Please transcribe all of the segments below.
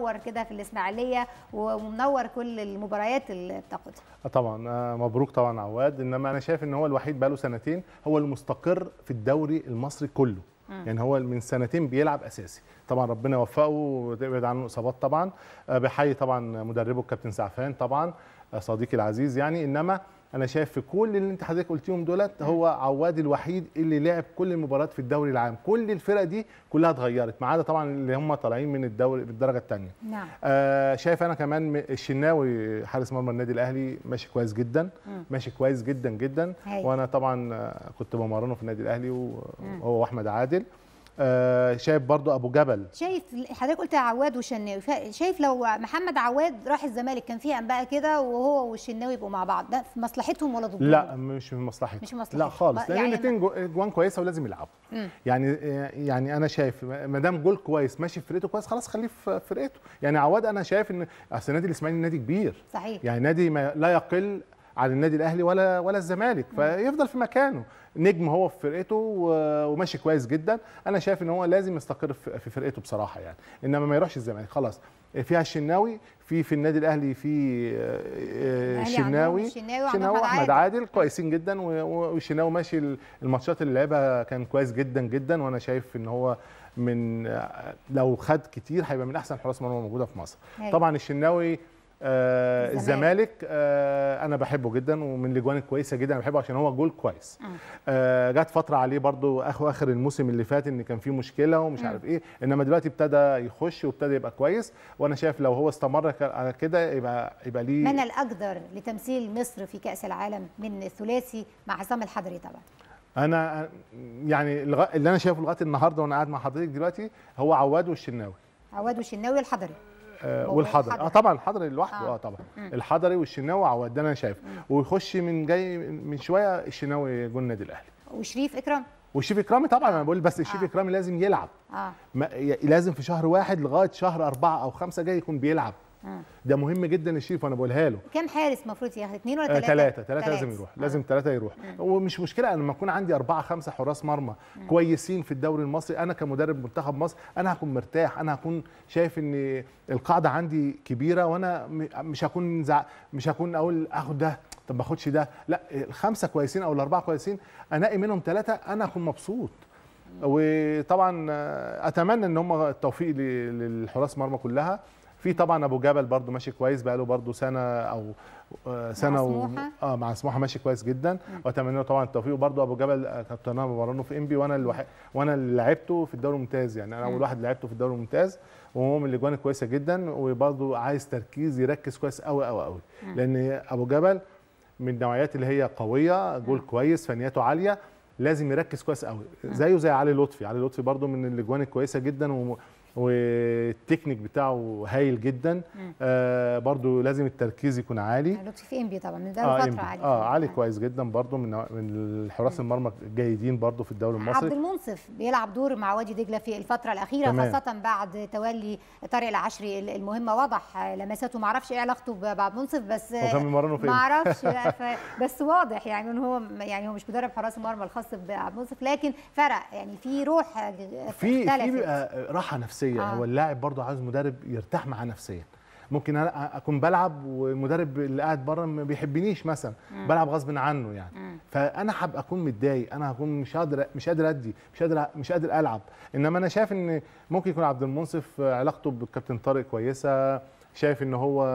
منور كده في الاسماعيليه ومنور كل المباريات اللي بتاخدها طبعا آه، مبروك طبعا عواد انما انا شايف ان هو الوحيد بقاله سنتين هو المستقر في الدوري المصري كله يعني هو من سنتين بيلعب اساسي طبعا ربنا يوفقه ويبعد عنه اصابات طبعا آه، بحيي طبعا مدربه الكابتن سعفان طبعا آه، صديقي العزيز يعني انما انا شايف في كل اللي انت حضرتك قلتيهم دولت هو عواد الوحيد اللي لعب كل المباريات في الدوري العام كل الفرق دي كلها اتغيرت ما عدا طبعا اللي هم طالعين من الدوري بالدرجه الثانيه نعم آه شايف انا كمان م- الشناوي حارس مرمى النادي الاهلي ماشي كويس جدا مم. ماشي كويس جدا جدا هايل. وانا طبعا آه، كنت بمرنه في النادي الاهلي وهو واحمد عادل آه شايف برضو ابو جبل شايف حضرتك قلت عواد وشناوي فا- شايف لو محمد عواد راح الزمالك كان فيه انباء كده وهو والشناوي يبقوا مع بعض ده في مصلحتهم ولا ضدهم لا مش في مصلحته مش في مصلحته. لا خالص ما- لان يعني الاثنين جوان كويسه ولازم يلعبوا مم. يعني يعني انا شايف ما دام جول كويس ماشي في فرقته كويس خلاص خليه في فرقته يعني عواد انا شايف ان اصل النادي الاسماعيلي نادي كبير صحيح يعني نادي ما لا يقل عن النادي الاهلي ولا ولا الزمالك فيفضل في مكانه نجم هو في فرقته و- وماشي كويس جدا انا شايف ان هو لازم يستقر في في فرقته بصراحه يعني انما ما يروحش الزمالك خلاص فيها الشناوي في في النادي الاهلي في آه، آه، الأهلي عندهم شناوي الشناوي وعندهم شناوي أحمد احمد عادل. عادل كويسين جدا و- و- والشناوي ماشي ال- الماتشات اللي لعبها كان كويس جدا جدا وانا شايف ان هو من آه، لو خد كتير هيبقى من احسن حراس مرمى موجوده في مصر هايل. طبعا الشناوي آه الزمالك. الزمالك آه انا بحبه جدا ومن الاجوان الكويسه جدا انا بحبه عشان هو جول كويس مم. آه جت فتره عليه برضو اخر اخر الموسم اللي فات ان كان فيه مشكله ومش مم. عارف ايه انما دلوقتي ابتدى يخش وابتدى يبقى كويس وانا شايف لو هو استمر ك- على كده يبقى يبقى ليه من الاقدر لتمثيل مصر في كاس العالم من الثلاثي مع عصام الحضري طبعا انا يعني لغا- اللي انا شايفه لغايه النهارده وانا قاعد مع حضرتك دلوقتي هو عواد والشناوي عواد والشناوي والحضري آه هو والحضري اه الحضري. طبعا الحضري لوحده آه. اه, طبعا مم. الحضري والشناوي وعواد ده انا شايفه ويخش من جاي من شويه الشناوي جول النادي الاهلي وشريف اكرم والشريف اكرامي طبعا انا بقول بس الشريف آه. اكرامي لازم يلعب اه ما ي- لازم في شهر واحد لغايه شهر اربعه او خمسه جاي يكون بيلعب مم. ده مهم جدا الشريف وانا بقولها له كام حارس المفروض ياخد اثنين ولا آه، ثلاثه ثلاثة ثلاثة لازم يروح آه. لازم ثلاثة يروح ومش مشكلة أنا لما أكون عندي أربعة خمسة حراس مرمى كويسين في الدوري المصري أنا كمدرب منتخب مصر أنا هكون مرتاح أنا هكون شايف إن القاعدة عندي كبيرة وأنا م- مش هكون زع... مش هكون أقول آخد ده طب ما آخدش ده لا الخمسة كويسين أو الأربعة كويسين أنقي منهم ثلاثة أنا هكون مبسوط وطبعا آه، اتمنى ان هم التوفيق ل- للحراس مرمى كلها في طبعا ابو جبل برضو ماشي كويس بقاله برضو سنه او آه، سنه و... سموحة؟ اه مع سموحه ماشي كويس جدا واتمنى له طبعا التوفيق وبرضو ابو جبل آه، كنت انا بمرنه في انبي وانا الوح... وانا اللي لعبته في الدوري الممتاز يعني انا اول واحد لعبته في الدوري الممتاز وهو من الاجوان الكويسه جدا وبرضو عايز تركيز يركز كويس قوي قوي قوي لان ابو جبل من النوعيات اللي هي قويه جول كويس فنياته عاليه لازم يركز كويس قوي زيه زي علي لطفي علي لطفي برضو من الاجوان الكويسه جدا و... والتكنيك بتاعه هايل جدا آه برضو لازم التركيز يكون عالي لطفي في انبي طبعا من ده اه فتره إمبي. عاليه اه عالي كويس جدا برضو من من الحراس المرمى الجيدين برضو في الدوري عبد المصري المنصف بيلعب دور مع وادي دجله في الفتره الاخيره تمام. خاصه بعد تولي طارق العشري المهمه واضح لمساته ما اعرفش ايه علاقته بعبد المنصف بس هو كان بيمرنه فين؟ ما اعرفش لا، ف- بس واضح يعني ان هو يعني هو مش مدرب حراس المرمى الخاص بعبد المنصف لكن فرق يعني في روح في في اختلفت. بيبقى راحه نفسيه آه. هو اللاعب برضو عاوز مدرب يرتاح معاه نفسيا ممكن انا اكون بلعب والمدرب اللي قاعد بره ما بيحبنيش مثلا بلعب غصب عنه يعني فانا هبقى اكون متضايق انا هكون مش قادر مش قادر ادي مش قادر مش قادر العب انما انا شايف ان ممكن يكون عبد المنصف علاقته بالكابتن طارق كويسه شايف ان هو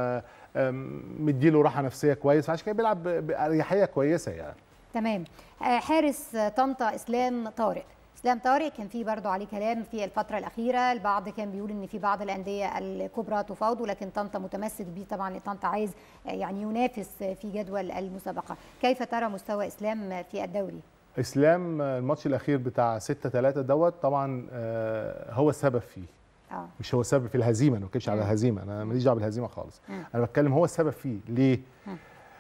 أم، مديله راحه نفسيه كويس فعشان كده بيلعب ب- باريحيه كويسه يعني تمام آه، حارس طنطا اسلام طارق اسلام طارق كان في برضه عليه كلام في الفتره الاخيره البعض كان بيقول ان في بعض الانديه الكبرى تفاوضه لكن طنطا متمسك بيه طبعا لأن طنطا عايز آه، يعني ينافس في جدول المسابقه كيف ترى مستوى اسلام في الدوري اسلام الماتش الاخير بتاع 6 3 دوت طبعا آه، هو السبب فيه اه مش هو السبب في الهزيمه انا ما بتكلمش على مم. الهزيمه انا ماليش دعوه بالهزيمه خالص مم. انا بتكلم هو السبب فيه ليه مم. آه،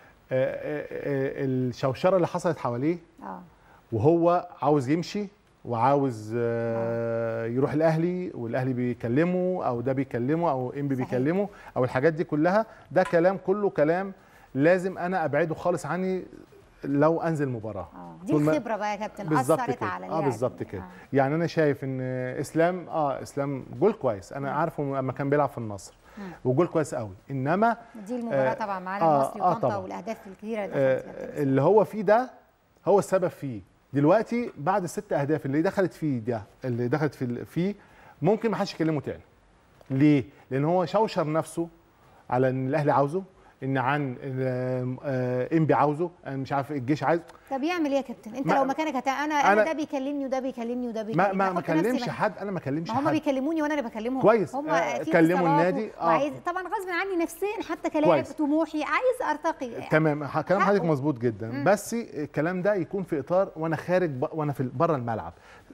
آه، آه، الشوشره اللي حصلت حواليه اه وهو عاوز يمشي وعاوز آه، يروح الاهلي والاهلي بيكلمه او ده بيكلمه او انبي صحيح. بيكلمه او الحاجات دي كلها ده كلام كله كلام لازم انا ابعده خالص عني لو انزل مباراه اه دي طول ما- الخبره بقى يا كابتن بالظبط اثرت كده على اه اللاعب بالظبط كده آه. يعني انا شايف ان اسلام اه اسلام جول كويس انا عارفه لما كان بيلعب في النصر وجول كويس قوي انما دي المباراه آه، طبعا معانا آه، المصري آه، وطنطا طبعاً. والاهداف الكبيره اللي آه، دخلت يا كابتن. اللي هو فيه ده هو السبب فيه دلوقتي بعد الست اهداف اللي دخلت فيه ده اللي دخلت في ال- فيه ممكن ما حدش يكلمه تاني ليه لان هو شوشر نفسه على ان الاهلي عاوزه ان عن ال- آه، انبي عاوزه أنا مش عارف الجيش عايز طب يعمل ايه يا كابتن انت ما- لو مكانك هت... انا انا أنا- ده بيكلمني وده بيكلمني وده ما بيكلمني ما ما أحط نفسي كلمش مكان- حد انا ما كلمش ما هم حد بيكلموني وانا اللي بكلمهم كويس. هم آه، في كلموا اتصالات النادي. آه. وعايز طبعا غصب عني نفسيا حتى كلاعب كويس. طموحي عايز ارتقي تمام ح- كلام حضرتك حقه. مظبوط جدا بس الكلام ده يكون في اطار وانا خارج ب... وانا في بره الملعب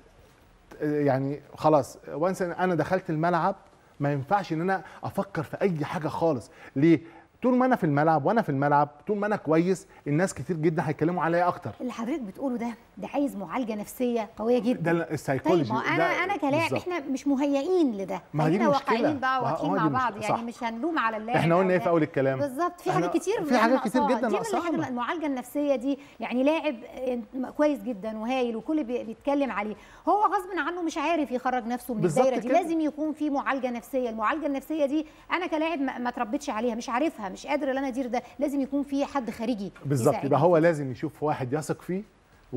يعني خلاص وانس انا دخلت الملعب ما ينفعش ان انا افكر في اي حاجه خالص ليه طول ما انا في الملعب وانا في الملعب طول ما انا كويس الناس كتير جدا هيتكلموا عليا اكتر اللي حضرتك بتقوله ده ده عايز معالجه نفسيه قويه جدا ده السايكولوجي طيب ما انا ده انا كلاعب بالظبط. احنا مش مهيئين لده ما هي دي خلينا المشكلة. واقعيين بقى ما هو واضحين دي مع المشكلة. بعض يعني صح. مش هنلوم على اللاعب احنا أو قلنا ايه ده. في اول الكلام بالظبط في إحنا- حاجات كتير في حاجات كتير ناقصاها. جدا دي من الحاجة ناقصانا. المعالجه النفسيه دي يعني لاعب آه، كويس جدا وهايل وكل بي- بيتكلم عليه هو غصب عنه مش عارف يخرج نفسه من بالظبط الدايره دي كده. لازم يكون في معالجه نفسيه المعالجه النفسيه دي انا كلاعب ما ما اتربيتش عليها مش عارفها مش قادر ان انا ادير ده لازم يكون في حد خارجي بالظبط يساعدني. يبقى هو لازم يشوف واحد يثق فيه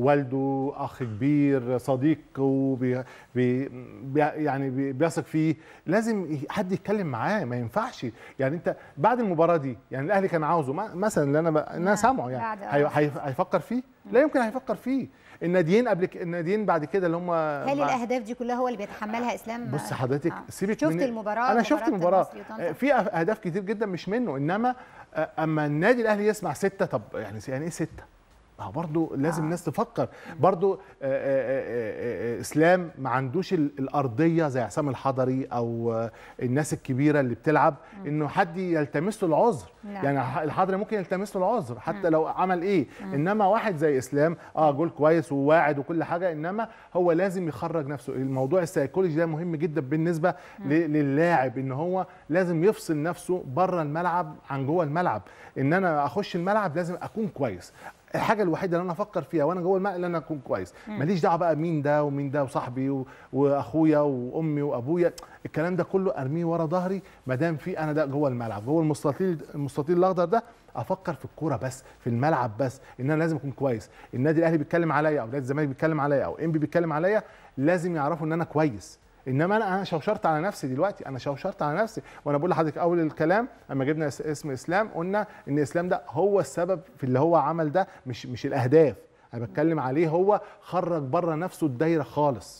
والده اخ كبير صديق وبي بي بي يعني بي بيثق فيه لازم ي- حد يتكلم معاه ما ينفعش يعني انت بعد المباراه دي يعني الاهلي كان عاوزه ما- مثلا اللي انا ب... انا نعم، سامعه يعني بعد- هي... آه. هي... هيفكر فيه لا يمكن هيفكر فيه الناديين قبل ك... الناديين بعد كده اللي هم هل مع- الاهداف دي كلها هو اللي بيتحملها اسلام بص حضرتك آه. سيبك شفت من المباراه انا شفت مباراة المباراه المصري وطنطا؟ آه، في أه- اهداف كتير جدا مش منه انما آه، اما النادي الاهلي يسمع سته طب يعني يعني ايه سته؟ ما هو برضه لازم آه. الناس تفكر برضه آه، آه، آه، آه، اسلام ما عندوش ال- الارضيه زي عصام الحضري او آه، الناس الكبيره اللي بتلعب انه حد يلتمس له العذر نعم. يعني ح- الحضري ممكن يلتمس له العذر حتى لو عمل ايه انما واحد زي اسلام اه جول كويس وواعد وكل حاجه انما هو لازم يخرج نفسه الموضوع السيكولوجي ده مهم جدا بالنسبه ل- للاعب ان هو لازم يفصل نفسه بره الملعب عن جوه الملعب ان انا اخش الملعب لازم اكون كويس الحاجه الوحيده اللي انا افكر فيها وانا جوه الملعب ان انا اكون كويس ماليش دعوه بقى مين ده ومين ده وصاحبي و- واخويا وامي وابويا الكلام ده كله ارميه ورا ظهري ما دام في انا ده جوه الملعب جوه المستطيل المستطيل الاخضر ده افكر في الكوره بس في الملعب بس ان انا لازم اكون كويس النادي الاهلي بيتكلم عليا او نادي الزمالك بيتكلم عليا او انبي بيتكلم عليا لازم يعرفوا ان انا كويس انما انا انا شوشرت على نفسي دلوقتي انا شوشرت على نفسي وانا بقول لحضرتك اول الكلام اما جبنا اس- اسم اسلام قلنا ان اسلام ده هو السبب في اللي هو عمل ده مش مش الاهداف انا بتكلم عليه هو خرج بره نفسه الدايره خالص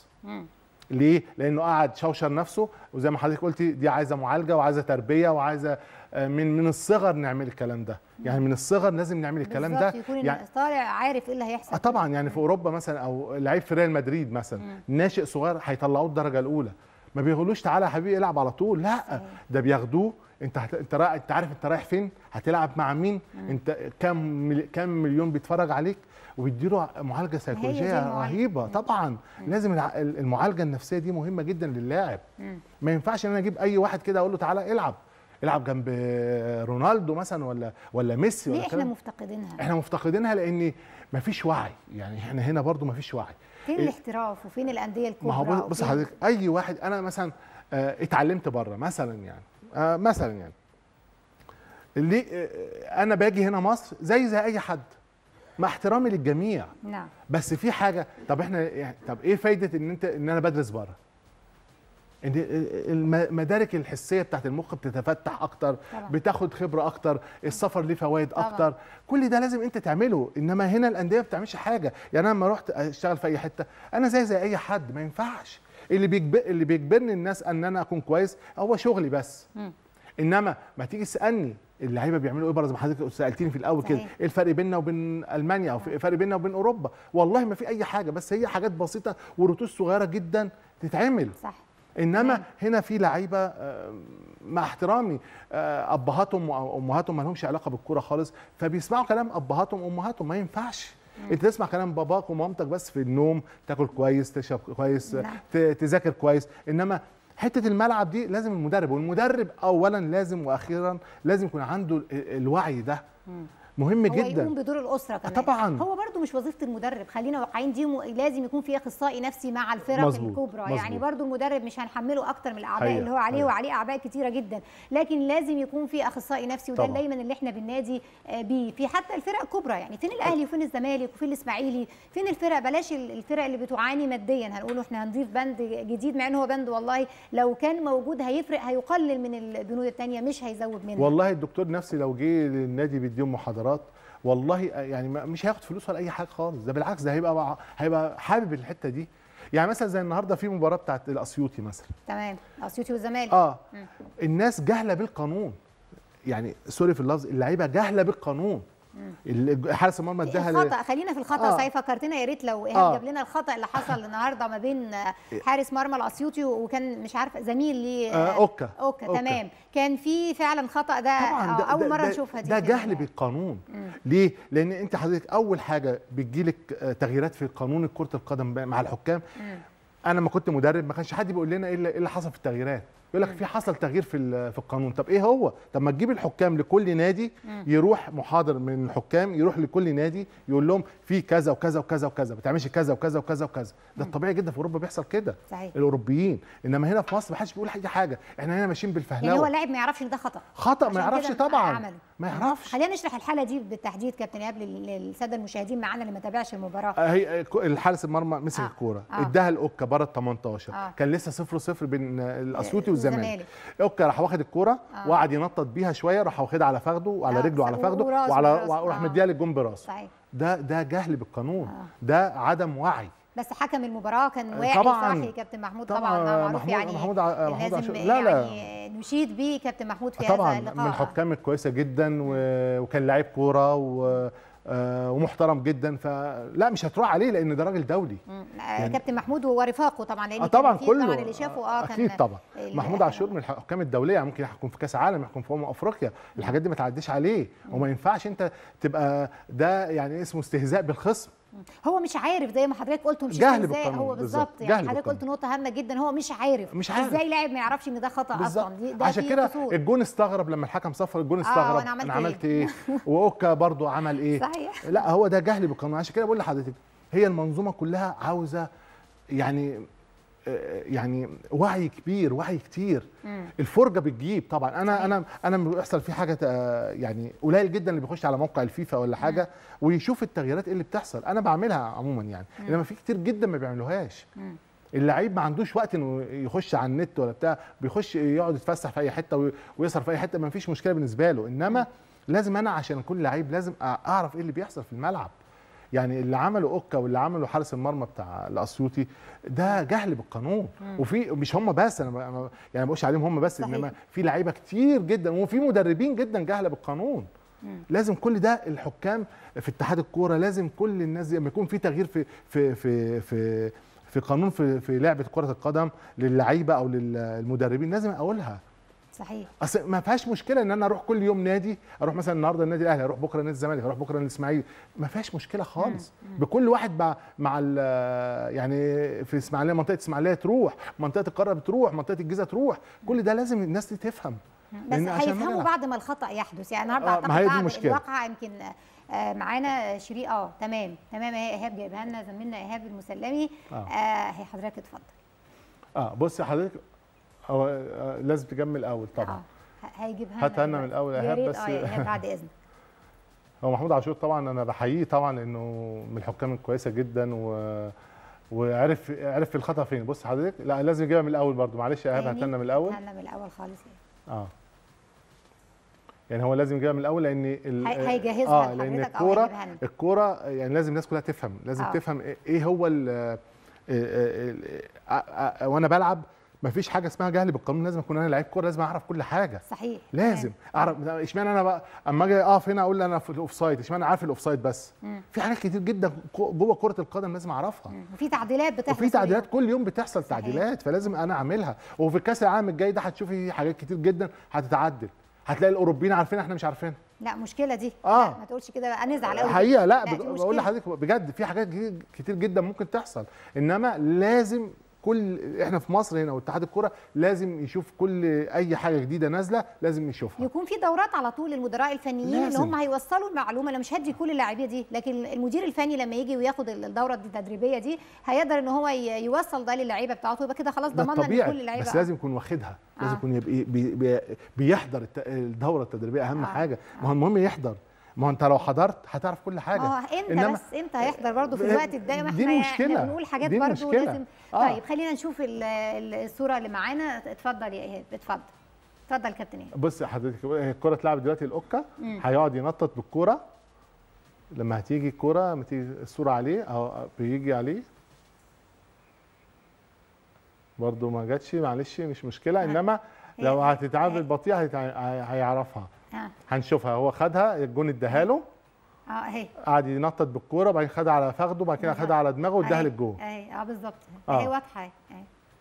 ليه؟ لانه قعد شوشر نفسه وزي ما حضرتك قلتي دي عايزه معالجه وعايزه تربيه وعايزه آه، من من الصغر نعمل الكلام ده، يعني من الصغر لازم نعمل الكلام ده بالظبط، يكون يعني طالع عارف ايه اللي هيحصل اه طبعا يعني في اوروبا مثلا او لعيب في ريال مدريد مثلا ناشئ صغير هيطلعوه الدرجه الاولى ما بيقولوش تعالى يا حبيبي العب على طول لا صحيح. ده بياخدوه انت هت... انت را... انت عارف انت رايح فين هتلعب مع مين انت كام مل... كام مليون بيتفرج عليك وبيديله معالجه سيكولوجيه المعالجة. رهيبه طبعا لازم الع- المعالجه النفسيه دي مهمه جدا للاعب ما ينفعش ان انا اجيب اي واحد كده اقول له تعالى العب العب جنب رونالدو مثلا ولا ولا ميسي ليه ولا احنا كده. مفتقدينها احنا مفتقدينها لان مفيش وعي يعني احنا هنا برضو مفيش وعي فين إيه؟ الاحتراف وفين الانديه الكبرى ما هو بص- بص وفين- حضرتك اي واحد انا مثلا آه، اتعلمت بره مثلا يعني آه، مثلا يعني اللي آه، انا باجي هنا مصر زي زي اي حد مع احترامي للجميع نعم بس في حاجه طب احنا يعني طب ايه فايده ان انت ان انا بدرس بره ان المدارك الحسيه بتاعت المخ بتتفتح اكتر طبعا. بتاخد خبره اكتر السفر ليه فوائد طبعا. اكتر كل ده لازم انت تعمله انما هنا الانديه ما بتعملش حاجه يعني انا لما رحت اشتغل في اي حته انا زي زي اي حد ما ينفعش اللي بيجبر اللي بيجبرني الناس ان انا اكون كويس هو شغلي بس مم. انما ما تيجي تسالني اللعيبه بيعملوا ايه بره زي ما حضرتك سالتيني في الاول كده صحيح. ايه الفرق بيننا وبين المانيا او في الفرق بيننا وبين اوروبا والله ما في اي حاجه بس هي حاجات بسيطه ورتوش صغيره جدا تتعمل صح انما تمام. هنا في لعيبه آه، مع احترامي آه، ابهاتهم وامهاتهم ما لهمش علاقه بالكوره خالص فبيسمعوا كلام ابهاتهم وامهاتهم ما ينفعش انت تسمع كلام باباك ومامتك بس في النوم تاكل كويس تشرب كويس نعم. ت- تذاكر كويس انما حته الملعب دي لازم المدرب والمدرب اولا لازم واخيرا لازم يكون عنده ال- الوعي ده مهم هو جدا يقوم بدور الاسره كمان طبعاً. هو برضو مش وظيفه المدرب خلينا واقعيين دي م... لازم يكون في اخصائي نفسي مع الفرق مظبوط، الكبرى مظبوط. يعني برضو المدرب مش هنحمله اكتر من الاعباء حقيقة، اللي هو عليه حقيقة. وعليه اعباء كتيره جدا لكن لازم يكون في اخصائي نفسي وده طبعاً. دايما اللي احنا بننادي آه، بيه في حتى الفرق الكبرى يعني فين الاهلي وفين الزمالك وفين الاسماعيلي فين الفرق بلاش ال- الفرق اللي بتعاني ماديا هنقول احنا هنضيف بند جديد مع ان هو بند والله لو كان موجود هيفرق هيقلل من البنود الثانيه مش هيزود منها والله الدكتور نفسي لو جه للنادي بيديهم محاضرات والله يعني ما- مش هياخد فلوس ولا اي حاجه خالص ده بالعكس ده هيبقى مع- هيبقى حابب الحته دي يعني مثلا زي النهارده في مباراه بتاعت الاسيوطي مثلا تمام اسيوطي والزمالك اه الناس جاهله بالقانون يعني سوري في اللفظ اللعيبه جاهله بالقانون ال- حارس المرمى اداها ل- الخطا خلينا في الخطا آه. صحيح فكرتنا يا ريت لو ايهاب آه. جاب لنا الخطا اللي حصل النهارده ما بين آه، حارس مرمى الاسيوطي وكان مش عارفه زميل ليه آه، أوكا. اوكا أوكا. تمام كان في فعلا خطا ده طبعا آه، ده اول ده- مره ده- نشوفها دي ده في جهل ال- بالقانون ليه لان انت حضرتك اول حاجه بتجيلك آه، تغييرات في قانون كره القدم بقى مع الحكام انا ما كنت مدرب ما كانش حد بيقول لنا ايه اللي إيه اللي حصل في التغييرات يقول لك في حصل تغيير في ال- في القانون طب ايه هو طب ما تجيب الحكام لكل نادي يروح محاضر من الحكام يروح لكل نادي يقول لهم في كذا وكذا وكذا وكذا ما تعملش كذا وكذا وكذا وكذا ده الطبيعي جدا في اوروبا بيحصل كده صحيح. الاوروبيين انما هنا في مصر ما حدش بيقول اي حاجه احنا هنا ماشيين يعني هو بالفهلوه اللاعب ما يعرفش ان ده خطا خطا ما عشان يعرفش كده طبعا عمله. ما يعرفش خلينا نشرح الحاله دي بالتحديد كابتن ايهاب لل- للساده المشاهدين معانا اللي ما تابعش المباراه آه، هي ك- الحارس المرمى مسك آه، الكوره آه. اداها لاوكا بره ال 18 آه. كان لسه 0 0 بين آه، الاسيوطي آه، والزمالك والزمالك. اوكا راح واخد الكوره آه. وقعد ينطط بيها شويه راح واخدها على فخده وعلى آه، رجله وعلى فخده وراسه وعلى وراسه. وراح آه. مديها للجون براسه صحيح ده ده جهل بالقانون آه. ده عدم وعي بس حكم المباراه كان آه، واعي طبعاً. صاحي كابتن محمود طبعاً، طبعا, معروف محمود- يعني محمود ع- محمود لازم عاشور. لا، لا. يعني نشيد بيه كابتن محمود في طبعا هذا اللقاء من الحكام الكويسه جدا و- وكان لعيب كوره و- آه، ومحترم جدا فلا مش هتروح عليه لان ده راجل دولي مم. آه، كابتن محمود ورفاقه طبعا لان اه كان طبعا في كله طبعا اللي شافه اه كان اكيد طبعا ال- محمود عاشور من الحكام الدوليه يعني ممكن يحكم في كاس عالم يحكم في امم افريقيا الحاجات دي ما تعديش عليه وما ينفعش انت تبقى ده يعني اسمه استهزاء بالخصم هو مش عارف زي ما حضرتك قلت مش جهل استهزاء، بالقانون، هو بالظبط. بالظبط يعني جهل حضرتك قلت بالقانون. نقطه هامه جدا هو مش عارف مش عارف. ازاي لاعب ما يعرفش ان ده خطا اصلا دي ده عشان فيه كده قصور. الجون استغرب لما الحكم صفر الجون استغرب وأنا عملت انا إيه؟ عملت ايه واوكا برضو عمل ايه صحيح. لا هو ده جهل بالقانون عشان كده بقول لحضرتك هي المنظومه كلها عاوزه يعني آه، يعني وعي كبير وعي كتير الفرجه بتجيب طبعا انا انا انا لما بيحصل في حاجه آه، يعني قليل جدا اللي بيخش على موقع الفيفا ولا حاجه ويشوف التغييرات إيه اللي بتحصل انا بعملها عموما يعني انما في كتير جدا ما بيعملوهاش اللعيب ما عندوش وقت انه يخش على النت ولا بتاع بيخش يقعد يتفسح في اي حته وي- ويسهر في اي حته ما فيش مشكله بالنسبه له انما لازم انا عشان اكون لعيب لازم أ- اعرف ايه اللي بيحصل في الملعب يعني اللي عمله اوكا واللي عمله حارس المرمى بتاع الاسيوطي ده جهل بالقانون وفي مش هم بس انا ب- أنا يعني ما بقولش عليهم هم بس صحيح. انما في لعيبه كتير جدا وفي مدربين جدا جهله بالقانون لازم كل ده الحكام في اتحاد الكوره لازم كل الناس دي لما يكون في تغيير في في في في في قانون في في لعبه كره القدم للعيبه او للمدربين لازم اقولها صحيح اصل ما فيهاش مشكله ان انا اروح كل يوم نادي اروح مثلا النهارده النادي الاهلي اروح بكره نادي الزمالك اروح بكره نادي الاسماعيلي ما فيهاش مشكله خالص بكل واحد مع مع ال- يعني في اسماعيليه منطقه اسماعيليه تروح منطقه القاره بتروح منطقه الجيزه تروح كل ده لازم الناس دي تفهم بس لأن عشان هيفهموا نلعب. بعد ما الخطا يحدث يعني النهارده آه، اعتقد ما هي دي بعد المشكلة. الواقعه يمكن آه، معانا شيرين اه تمام تمام اهي ايهاب جايبها لنا زميلنا ايهاب المسلمي آه. آه هي حضرتك اتفضل اه بص يا حضرتك هو آه، لازم تجمل الاول طبعا اه ه- هيجيبها هاتها لنا دلوقتي. من الأول يا يا إيهاب ريت بس- اه يا ايهاب بعد اذنك هو محمود عاشور طبعا انا بحييه طبعا لانه من الحكام الكويسه جدا و وعرف عرف الخطا فين بص حضرتك لا لازم يجيبها من الاول برضو معلش يا ايهاب تاني؟ هات لنا من الاول هاتها لنا من الاول خالص اه يعني هو لازم يجيبها من الاول لان ال- هي- هيجهزها اه لان لحضرتك أو الكوره هيجيبها لنا. الكوره يعني لازم الناس كلها تفهم لازم آه. آه. تفهم إيه- ايه هو ال آه، آه، آه، آه، وانا بلعب مفيش حاجه اسمها جهل بالقانون لازم اكون انا لعيب كوره لازم اعرف كل حاجه صحيح لازم اعرف اشمعنى انا بقى اما اجي اقف هنا اقول انا في الاوفسايد اشمعنى عارف الاوفسايد بس مم. في حاجات كتير جدا كو- جوه كره القدم لازم اعرفها مم. وفي تعديلات بتحصل وفي تعديلات كل يوم بتحصل صحيح. تعديلات فلازم انا اعملها وفي الكاس العالم الجاي ده هتشوفي حاجات كتير جدا هتتعدل هتلاقي الاوروبيين عارفين احنا مش عارفينها لا مشكله دي آه. لا ما تقولش كده بقى نزعل قوي حقيقه لا, دي بج- بقول مشكلة. لحضرتك بجد في حاجات كتير- كتير جدا ممكن تحصل انما لازم كل احنا في مصر هنا واتحاد الكره لازم يشوف كل اي حاجه جديده نازله لازم يشوفها يكون في دورات على طول للمدراء الفنيين اللي لازم. هم هيوصلوا المعلومه انا مش هدي كل اللاعبيه دي لكن المدير الفني لما يجي وياخد الدوره التدريبيه دي هيقدر ان هو ي- يوصل ده للعيبه بتاعته يبقى كده خلاص ده ضمننا ان طبيعي كل اللعيبه بس لازم يكون واخدها لازم آه. يكون يبقى بي بي بيحضر الت- الدوره التدريبيه اهم آه. حاجه ما هو المهم يحضر ما هو انت لو حضرت هتعرف كل حاجه اه امتى إنما- بس امتى هيحضر برضه في الوقت ده ما دي احنا المشكلة. احنا بنقول حاجات دي برضه المشكلة. لازم آه. طيب خلينا نشوف ال- ال- الصوره اللي معانا اتفضل يا ايهاب اتفضل اتفضل كابتن ايهاب بص حضرتك هي الكره اتلعبت دلوقتي الاوكا هيقعد ينطط بالكوره لما هتيجي الكوره لما تيجي الصوره عليه اهو بيجي عليه برضه ما جاتش معلش مش مشكله انما لو هي- هتتعامل هي- بطيء هيتع- هيعرفها اه هنشوفها هو خدها الجون اداها له اه اهي قعد ينطط بالكوره بعدين خدها على فخده بعد كده خدها على دماغه واداها أهي. للجون اهي اه بالظبط آه. اهي واضحه اهي اهي.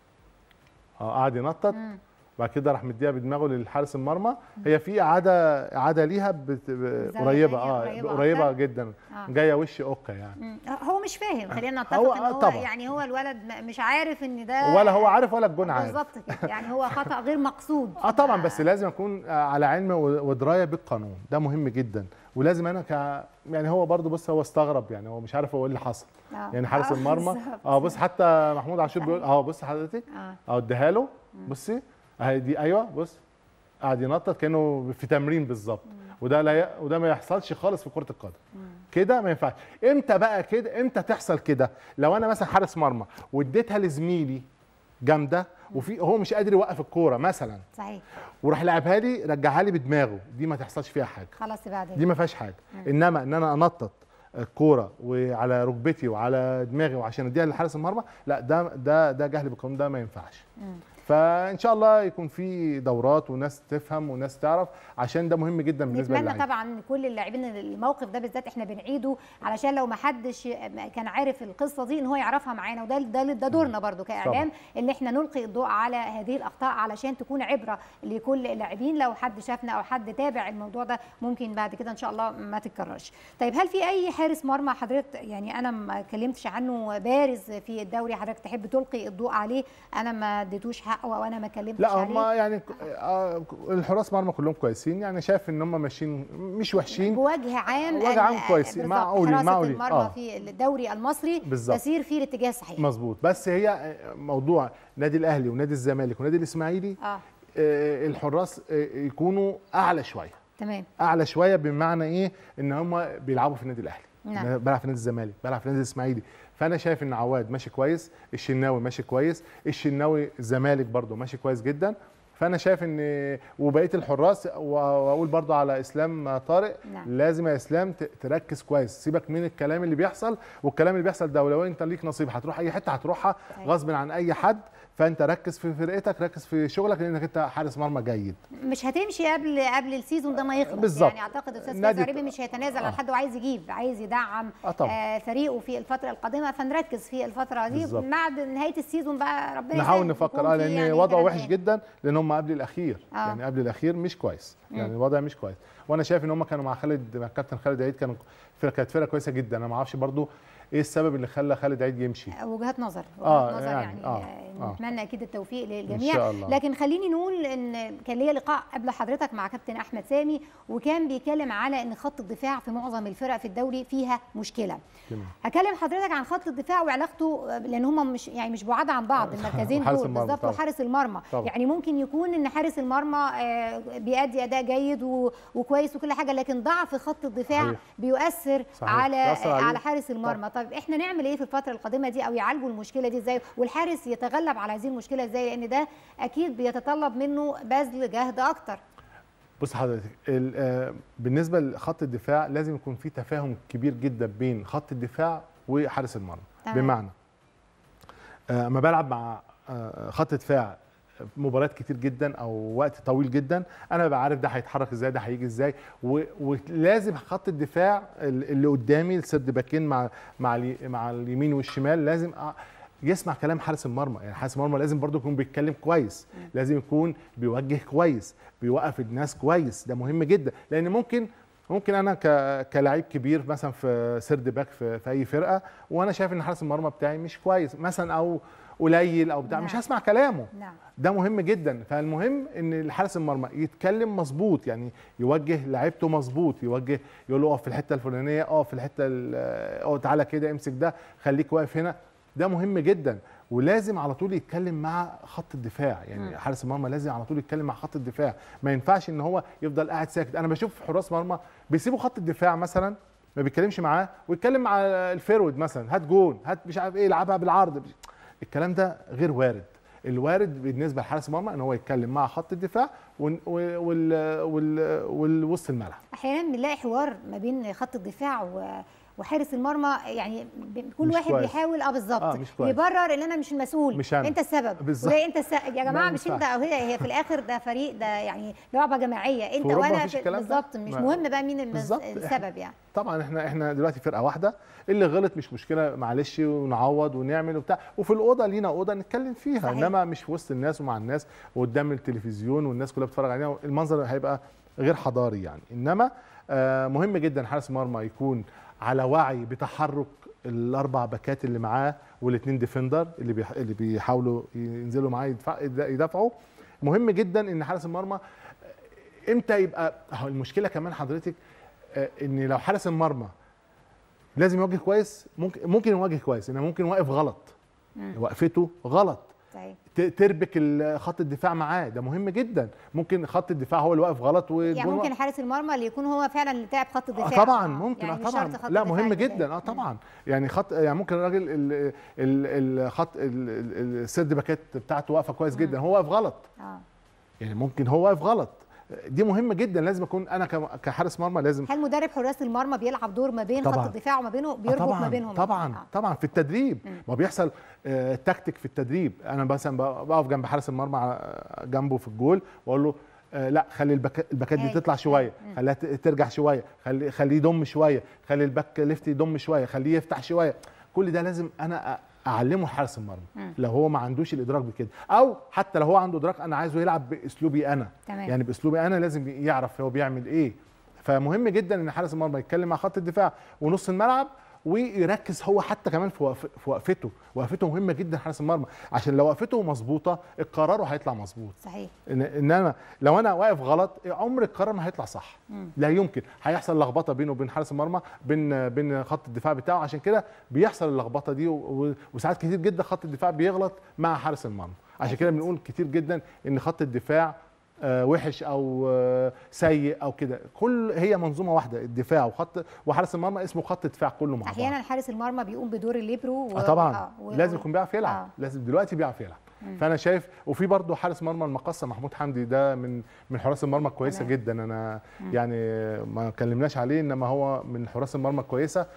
اه قعد ينطط مم. بعد كده راح مديها بدماغه للحارس المرمى هي في اعاده اعاده ليها بت... ب- زاوية قريبه تانية اه قريبة قريبه أكتر. جدا آه. جايه وش اوكا يعني مم. هو مش فاهم خلينا نتفق هو- ان آه هو طبعا. يعني هو الولد م- مش عارف ان ده ولا هو عارف ولا الجون عارف بالظبط كده يعني هو خطا غير مقصود اه طبعا بس لازم اكون آه، على علم و- ودرايه بالقانون ده مهم جدا ولازم انا ك يعني هو برضه بص هو استغرب يعني هو مش عارف هو ايه اللي حصل آه. يعني حارس آه، المرمى بالظبط. اه بص حتى محمود عاشور بيقول اه بص حضرتك اه اه اديها له بصي اهي دي ايوه بص قاعد ينطط كانه في تمرين بالظبط وده لا ي... وده ما يحصلش خالص في كره القدم كده ما ينفعش امتى بقى كده امتى تحصل كده لو انا مثلا حارس مرمى واديتها لزميلي جامده وفي هو مش قادر يوقف الكوره مثلا صحيح وراح لعبها لي رجعها لي بدماغه دي ما تحصلش فيها حاجه خلاص بعدين دي ما فيهاش حاجه انما ان انا انطط الكوره وعلى ركبتي وعلى دماغي وعشان اديها لحارس المرمى لا ده ده ده جهل بالقانون ده ما ينفعش فان شاء الله يكون في دورات وناس تفهم وناس تعرف عشان ده مهم جدا بالنسبه نتمنى للعيبه طبعا ان كل اللاعبين الموقف ده بالذات احنا بنعيده علشان لو ما حدش كان عارف القصه دي ان هو يعرفها معانا وده ده ده دورنا برضو كاعلام ان احنا نلقي الضوء على هذه الاخطاء علشان تكون عبره لكل اللاعبين لو حد شافنا او حد تابع الموضوع ده ممكن بعد كده ان شاء الله ما تتكررش طيب هل في اي حارس مرمى حضرتك يعني انا ما اتكلمتش عنه بارز في الدوري حضرتك تحب تلقي الضوء عليه انا ما اديتوش حقه او انا ما كلمتش لا عليه هم يعني آه، الحراس مرمى كلهم كويسين يعني شايف ان هم ماشيين مش وحشين بوجه عام بوجه عام ال- كويسين، بالظبط، معقولين، حراسة معقولين، المرمى آه. في الدوري المصري بالظبط. تسير في الاتجاه الصحيح مظبوط بس هي موضوع نادي الاهلي ونادي الزمالك ونادي الاسماعيلي اه آه، الحراس آه، يكونوا اعلى شويه تمام اعلى شويه بمعنى ايه ان هم بيلعبوا في النادي الاهلي نعم. أنا بلعب في نادي الزمالك بلعب في نادي الاسماعيلي فانا شايف ان عواد ماشي كويس الشناوي ماشي كويس الشناوي الزمالك برده ماشي كويس جدا فانا شايف ان وبقيه الحراس و- واقول برضو على اسلام طارق نعم. لازم يا اسلام ت- تركز كويس سيبك من الكلام اللي بيحصل والكلام اللي بيحصل ده ولو انت ليك نصيب هتروح اي حته هتروحها صحيح. غصب عن اي حد فانت ركز في فرقتك ركز في شغلك لانك انت حارس مرمى جيد مش هتمشي قبل قبل السيزون ده ما يخلص بالظبط. يعني اعتقد استاذ نادي- فايز عريبي مش هيتنازل آه. عن حد وعايز يجيب عايز يدعم آه طبعا. آه فريقه في الفتره القادمه فنركز في الفتره دي بالظبط. بعد نهايه السيزون بقى ربنا نحاول يسهل نفكر يكون اه في لان يعني وضعه كلام وحش تاني. جدا لان هم قبل الاخير آه. يعني قبل الاخير مش كويس يعني الوضع مش كويس وانا شايف ان هم كانوا مع خالد مع الكابتن خالد عيد كانوا فرقه كانت فرقه كويسه جدا انا ما اعرفش برضو ايه السبب اللي خلى خالد عيد يمشي وجهات نظر وجهات آه، نظر يعني، يعني, آه، يعني آه. نتمنى اكيد التوفيق للجميع إن شاء الله. لكن خليني نقول ان كان ليا لقاء قبل حضرتك مع كابتن احمد سامي وكان بيتكلم على ان خط الدفاع في معظم الفرق في الدوري فيها مشكله تمام. هكلم حضرتك عن خط الدفاع وعلاقته لان هم مش يعني مش بعاد عن بعض المركزين وحارس دول المرمى بالظبط طبعا. وحارس المرمى طبعا. يعني ممكن يكون ان حارس المرمى آه، بيأدي اداء جيد و- وكويس وكل حاجه لكن ضعف خط الدفاع صحيح. بيؤثر صحيح. على بيأثر عليه. على حارس المرمى طيب احنا نعمل ايه في الفتره القادمه دي او يعالجوا المشكله دي ازاي والحارس يتغلب على هذه المشكله ازاي لان ده اكيد بيتطلب منه بذل جهد اكتر بص حضرتك ال- آه، بالنسبه لخط الدفاع لازم يكون في تفاهم كبير جدا بين خط الدفاع وحارس المرمى تمام. بمعنى آه، اما بلعب مع آه، خط دفاع مباريات كتير جدا او وقت طويل جدا انا ببقى عارف ده هيتحرك ازاي ده هيجي ازاي و- ولازم خط الدفاع ال- اللي قدامي السرد باكين مع مع الي- مع اليمين والشمال لازم أ- يسمع كلام حارس المرمى يعني حارس المرمى لازم برضو يكون بيتكلم كويس لازم يكون بيوجه كويس بيوقف الناس كويس ده مهم جدا لان ممكن ممكن انا ك... كلاعب كبير مثلا في سرد باك في... في اي فرقه وانا شايف ان حارس المرمى بتاعي مش كويس مثلا او قليل او بتاع نعم. مش هسمع كلامه نعم ده مهم جدا فالمهم ان الحارس المرمى يتكلم مظبوط يعني يوجه لعيبته مظبوط يوجه يقول له اقف في الحته الفلانيه اقف في الحته ال- اه تعالى كده امسك ده خليك واقف هنا ده مهم جدا ولازم على طول يتكلم مع خط الدفاع يعني مم. حارس المرمى لازم على طول يتكلم مع خط الدفاع ما ينفعش ان هو يفضل قاعد ساكت انا بشوف حراس مرمى بيسيبوا خط الدفاع مثلا ما بيتكلمش معاه ويتكلم مع الفيرود مثلا هات جون هات مش عارف ايه العبها بالعرض الكلام ده غير وارد الوارد بالنسبه لحارس المرمى ان هو يتكلم مع خط الدفاع وال وال وال والوسط الملعب احيانا بنلاقي حوار ما بين خط الدفاع و وحارس المرمى يعني ب- كل مش واحد كويس. بيحاول اه بالظبط آه، مش كويس. يبرر ان انا مش المسؤول مش أنا. انت السبب بالظبط. ولا انت الس... يا جماعه ما مش انت ينفعش. او هي هي في الاخر ده فريق ده يعني لعبه جماعيه انت أوروبا وانا مفيش في... الكلام ده. بالظبط مش ما- مهم بقى مين المز... بالظبط. السبب يعني طبعا احنا احنا دلوقتي فرقه واحده اللي غلط مش مشكله معلش ونعوض ونعمل وبتاع وفي الاوضه لينا اوضه نتكلم فيها صحيح. انما مش في وسط الناس ومع الناس وقدام التلفزيون والناس كلها بتتفرج علينا المنظر هيبقى غير حضاري يعني انما آه مهم جدا حارس مرمى يكون على وعي بتحرك الاربع باكات اللي معاه والاثنين ديفندر اللي بيح... اللي بيحاولوا ينزلوا معاه يدفع... يدافعوا مهم جدا ان حارس المرمى امتى يبقى أهو المشكله كمان حضرتك آه، ان لو حارس المرمى لازم يواجه كويس ممكن ممكن يواجه كويس انما ممكن واقف غلط مم. وقفته غلط صحيح ت- تربك ال- خط الدفاع معاه ده مهم جدا ممكن خط الدفاع هو اللي واقف غلط والجون يعني ممكن واقف. حارس المرمى اللي يكون هو فعلا اللي تعب خط آه الدفاع طبعا ممكن يعني اه مش طبعا شرط خط لا الدفاع مهم اللي جدا اه طبعا يعني خط يعني ممكن الراجل ال- ال- الخط ال- ال- السد باكات بتاعته واقفه كويس جدا هو واقف غلط اه يعني ممكن هو واقف غلط دي مهمه جدا لازم اكون انا كم- كحارس مرمى لازم هل مدرب حراس المرمى بيلعب دور ما بين خط طبعاً. الدفاع وما بينه آه بيربط طبعا ما بينهم طبعا آه. طبعا في التدريب مم. ما بيحصل آه تكتيك في التدريب انا مثلا ب- بقف جنب حارس المرمى ع- جنبه في الجول واقول له آه لا خلي الباك الباكات دي هاي. تطلع شويه مم. خليها ت- ترجع شويه خلي خليه يضم شويه خلي الباك ليفت يضم شويه خليه يفتح شويه كل ده لازم انا أ- اعلمه حارس المرمى مم. لو هو ما عندوش الادراك بكده او حتى لو هو عنده ادراك انا عايزه يلعب باسلوبي انا تمام يعني باسلوبي انا لازم يعرف هو بيعمل ايه فمهم جدا ان حارس المرمى يتكلم مع خط الدفاع ونص الملعب ويركز هو حتى كمان في وقف- في وقفته وقفته مهمه جدا حارس المرمى عشان لو وقفته مظبوطه القرار هيطلع مظبوط صحيح ان ان انا لو انا واقف غلط عمر القرار ما هيطلع صح مم. لا يمكن هيحصل لخبطه بينه وبين حارس المرمى بين بين خط الدفاع بتاعه عشان كده بيحصل اللخبطه دي و- و- وساعات كتير جدا خط الدفاع بيغلط مع حارس المرمى عشان كده بنقول كتير جدا ان خط الدفاع آه، وحش او آه، سيء او كده كل هي منظومه واحده الدفاع وخط وحارس المرمى اسمه خط دفاع كله مع بعض احيانا حارس المرمى بيقوم بدور الليبرو و... آه طبعا آه، و- لازم يكون بيعرف يلعب آه. لازم دلوقتي بيعرف يلعب مم. فانا شايف وفي برضه حارس مرمى المقصه محمود حمدي ده من من حراس المرمى الكويسه تمام. جدا انا مم. يعني ما اتكلمناش عليه انما هو من حراس المرمى الكويسه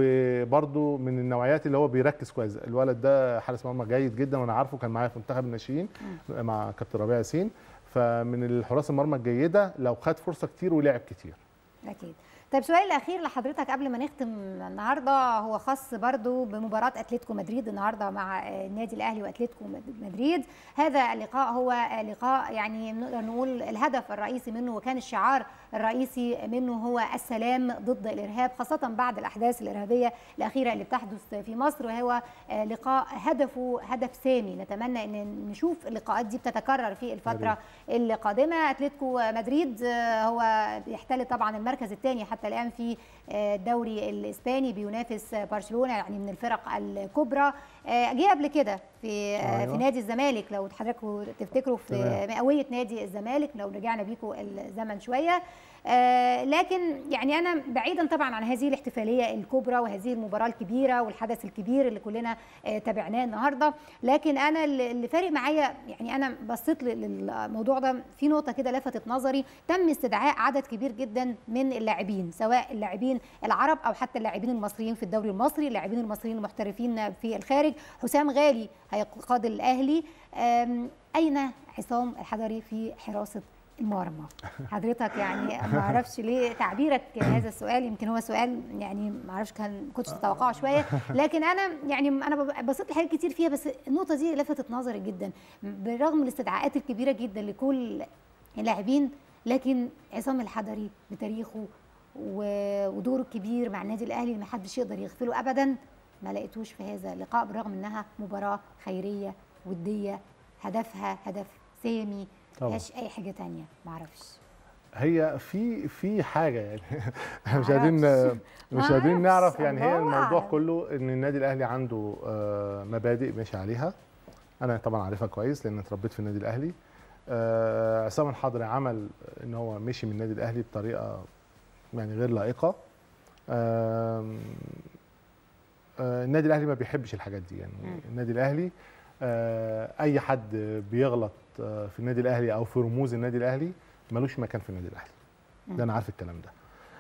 وبرضه من النوعيات اللي هو بيركز كويس الولد ده حارس مرمى جيد جدا وانا عارفه كان معايا في منتخب الناشئين مع كابتن ربيع ياسين فمن الحراس المرمى الجيده لو خد فرصه كتير ولعب كتير اكيد طيب سؤال الاخير لحضرتك قبل ما نختم النهارده هو خاص برضو بمباراه اتلتيكو مدريد النهارده مع آه، النادي الاهلي واتلتيكو مدريد هذا اللقاء هو آه، لقاء يعني نقدر نقول الهدف الرئيسي منه وكان الشعار الرئيسي منه هو السلام ضد الارهاب خاصه بعد الاحداث الارهابيه الاخيره اللي بتحدث في مصر وهو آه، لقاء هدفه هدف سامي نتمنى ان نشوف اللقاءات دي بتتكرر في الفتره القادمه اتلتيكو مدريد آه، هو بيحتل طبعا المركز الثاني حتى الان في آه، الدوري الاسباني بينافس برشلونه يعني من الفرق الكبرى آه، جه قبل كده في آه، أيوة. في نادي الزمالك لو حضراتكم تفتكروا في تمام. مئويه نادي الزمالك لو رجعنا بيكم الزمن شويه آه، لكن يعني انا بعيدا طبعا عن هذه الاحتفاليه الكبرى وهذه المباراه الكبيره والحدث الكبير اللي كلنا آه، تابعناه النهارده لكن انا اللي اللي فارق معايا يعني انا بصيت لل- للموضوع ده في نقطه كده لفتت نظري تم استدعاء عدد كبير جدا من اللاعبين سواء اللاعبين العرب او حتى اللاعبين المصريين في الدوري المصري اللاعبين المصريين المحترفين في الخارج حسام غالي هيقاد الاهلي آم، اين عصام الحضري في حراسه المرمى حضرتك يعني ما اعرفش ليه تعبيرك هذا السؤال يمكن هو سؤال يعني ما اعرفش كان كنتش تتوقعه شويه لكن انا يعني انا بصيت لحاجات كتير فيها بس النقطه دي لفتت نظري جدا بالرغم من الاستدعاءات الكبيره جدا لكل اللاعبين لكن عصام الحضري بتاريخه و- ودوره الكبير مع النادي الاهلي اللي ما حدش يقدر يغفله ابدا ما لقيتوش في هذا اللقاء بالرغم انها مباراه خيريه وديه هدفها هدف سامي طبعا. مفيهاش اي حاجه تانية معرفش هي في في حاجه يعني مش معرفش. قادرين مش معرفش. قادرين نعرف يعني هي الله الموضوع أعلم. كله ان النادي الاهلي عنده آه، مبادئ ماشي عليها انا طبعا عارفها كويس لان اتربيت في النادي الاهلي آه، عصام الحضري عمل ان هو مشي من النادي الاهلي بطريقه يعني غير لائقه آم، آه، النادي الاهلي ما بيحبش الحاجات دي يعني مم. النادي الاهلي آه، اي حد بيغلط آه، في النادي الاهلي او في رموز النادي الاهلي ملوش مكان في النادي الاهلي مم. ده انا عارف الكلام ده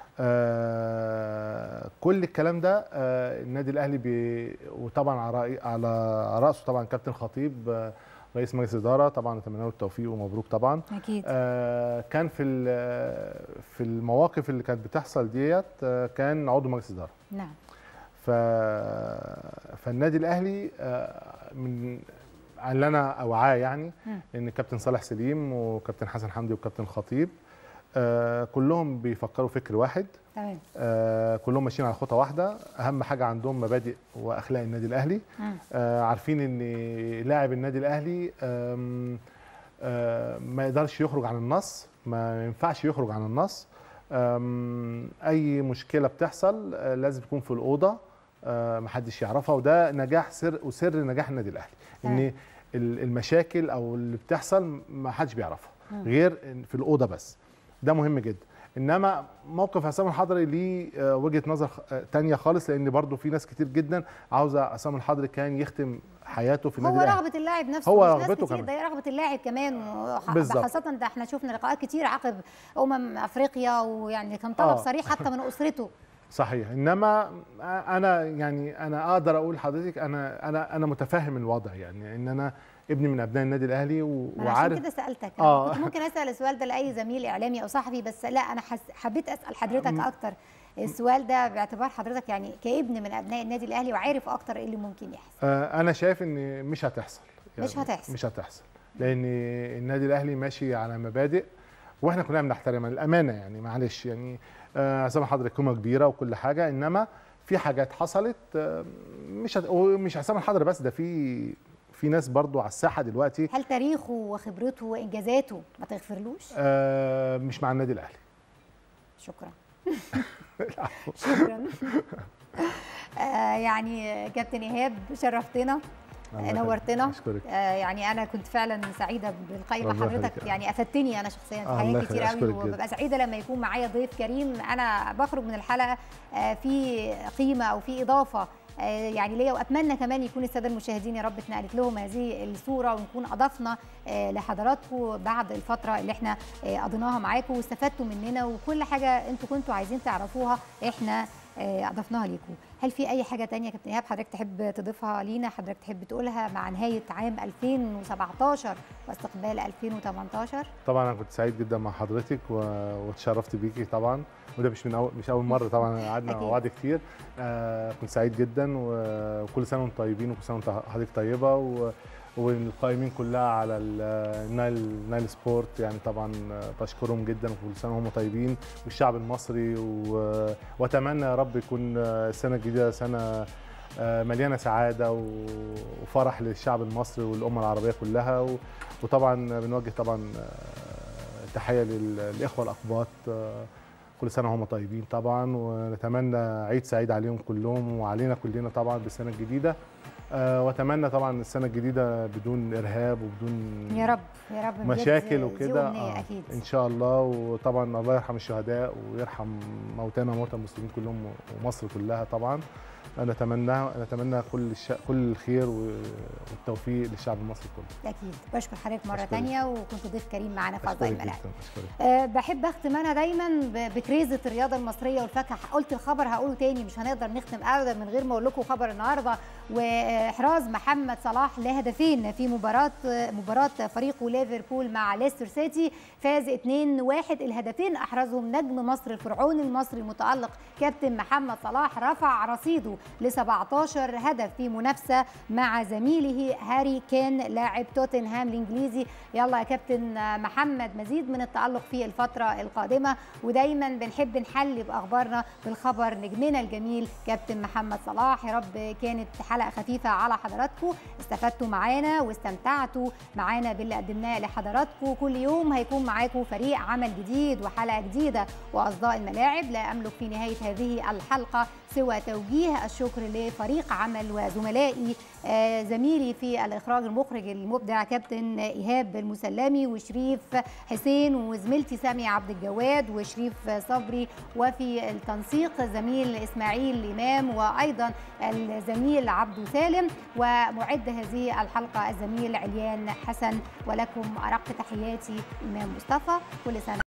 آه كل الكلام ده آه النادي الاهلي بي وطبعا على رأي- على راسه طبعا كابتن خطيب آه رئيس مجلس الاداره طبعا نتمنى له التوفيق ومبروك طبعا اكيد آه كان في ال- في المواقف اللي كانت بتحصل ديت آه كان عضو مجلس اداره نعم ف فالنادي الاهلي آه، من اللي انا اوعاه يعني مم. ان كابتن صالح سليم وكابتن حسن حمدي وكابتن خطيب آه، كلهم بيفكروا فكر واحد تمام آه، كلهم ماشيين على خطه واحده اهم حاجه عندهم مبادئ واخلاق النادي الاهلي مم. آه، عارفين ان لاعب النادي الاهلي آم، آه، ما يقدرش يخرج عن النص ما ينفعش يخرج عن النص آم، اي مشكله بتحصل آه، لازم تكون في الاوضه آه، محدش يعرفها وده نجاح سر وسر نجاح النادي الاهلي ان تمام. ال- المشاكل او اللي بتحصل ما حدش بيعرفها مم. غير إن في الاوضه بس ده مهم جدا انما موقف عصام الحضري ليه آه، وجهه نظر خ- آه، تانية خالص لان برضو في ناس كتير جدا عاوزه عصام الحضري كان يختم حياته في النادي هو الاهلي رغبه اللاعب نفسه هو مش ناس رغبته كتير، كمان. ده رغبه اللاعب كمان وح- بالظبط. خاصه ده احنا شفنا لقاءات كتير عقب امم افريقيا ويعني كان طلب آه. صريح حتى من اسرته صحيح انما انا يعني انا اقدر اقول لحضرتك انا انا انا متفهم الوضع يعني ان انا ابني من ابناء النادي الاهلي و- ما أنا عشان وعارف كده سالتك آه. آه. كنت ممكن اسال السؤال ده لاي زميل اعلامي او صحفي بس لا انا حس... حبيت اسال حضرتك اكتر السؤال ده باعتبار حضرتك يعني كابن من ابناء النادي الاهلي وعارف اكتر ايه اللي ممكن يحصل آه، انا شايف ان مش هتحصل مش هتحصل. مش هتحصل لان النادي الاهلي ماشي على مبادئ واحنا كلنا بنحترمها الامانه يعني معلش يعني آه، عصام حضرتك قيمه كبيره وكل حاجه انما في حاجات حصلت آه، مش هت... ومش عصام الحضري بس ده في في ناس برضو على الساحه دلوقتي هل تاريخه وخبرته وانجازاته ما تغفرلوش آه، مش مع النادي الاهلي شكرا شكرا آه يعني كابتن ايهاب شرفتنا الله نورتنا يخليك. أشكرك. آه يعني انا كنت فعلا سعيده باللقاء مع الله حضرتك يخليك. يعني افدتني انا شخصيا في آه، الله حاجات يخليك. كتير قوي أشكرك جدا. وببقى سعيده لما يكون معايا ضيف كريم انا بخرج من الحلقه آه في قيمه او في اضافه آه يعني ليا واتمنى كمان يكون الساده المشاهدين يا رب اتنقلت لهم هذه الصوره ونكون اضفنا آه لحضراتكم بعد الفتره اللي احنا آه قضيناها معاكم واستفدتوا مننا وكل حاجه انتوا كنتوا عايزين تعرفوها احنا آه، اضفناها ليكم هل في اي حاجه تانية يا كابتن ايهاب حضرتك تحب تضيفها لينا حضرتك تحب تقولها مع نهايه عام 2017 واستقبال 2018 طبعا انا كنت سعيد جدا مع حضرتك و- واتشرفت بيكي طبعا وده مش من أول مش اول مره طبعا قعدنا مع أكيد. بعض كتير آه كنت سعيد جدا و- وكل سنه وانتم طيبين وكل سنه وانت حضرتك طيبه و والقائمين كلها على ال- النايل النايل سبورت يعني طبعا بشكرهم جدا وكل سنه وهم طيبين والشعب المصري و- واتمنى يا رب يكون السنه الجديده سنه آه، مليانه سعاده و- وفرح للشعب المصري والامه العربيه كلها و- وطبعا بنوجه طبعا آه، تحيه لل- للاخوه الاقباط آه، كل سنه وهم طيبين طبعا ونتمنى عيد سعيد عليهم كلهم وعلينا كلنا طبعا بالسنه الجديده آه، واتمنى طبعا السنه الجديده بدون ارهاب وبدون يا رب يا رب بجد مشاكل دي وكده أمنية آه، اكيد ان شاء الله وطبعا الله يرحم الشهداء ويرحم موتانا وموتى المسلمين كلهم ومصر كلها طبعا نتمنى نتمنى كل الش... كل الخير و- والتوفيق للشعب المصري كله اكيد بشكر حضرتك مره أشكرك. تانية وكنت ضيف كريم معانا في اشكرك عزايم جدا الملاعب اشكرك أه بحب اختم انا دايما ب- بكريزه الرياضه المصريه والفاكهه قلت الخبر هقوله تاني مش هنقدر نختم ابدا من غير ما اقول لكم خبر النهارده واحراز محمد صلاح لهدفين في مباراه مباراه فريقه ليفربول مع ليستر سيتي فاز 2-1 الهدفين احرزهم نجم مصر الفرعوني المصري المتالق كابتن محمد صلاح رفع رصيده ل 17 هدف في منافسه مع زميله هاري كين لاعب توتنهام الانجليزي يلا يا كابتن محمد مزيد من التالق في الفتره القادمه ودايما بنحب نحلي باخبارنا بالخبر نجمنا الجميل كابتن محمد صلاح يا رب كانت حلقه خفيفه على حضراتكم استفدتوا معانا واستمتعتوا معانا باللي قدمناه لحضراتكم كل يوم هيكون معاكم فريق عمل جديد وحلقه جديده واصداء الملاعب لا املك في نهايه هذه الحلقه سوى توجيه الشكر لفريق عمل وزملائي آه زميلي في الاخراج المخرج المبدع كابتن ايهاب المسلمي وشريف حسين وزميلتي ساميه عبد الجواد وشريف صبري وفي التنسيق زميل اسماعيل امام وايضا الزميل عبدو سالم ومعد هذه الحلقه الزميل عليان حسن ولكم ارق تحياتي امام مصطفى كل سنه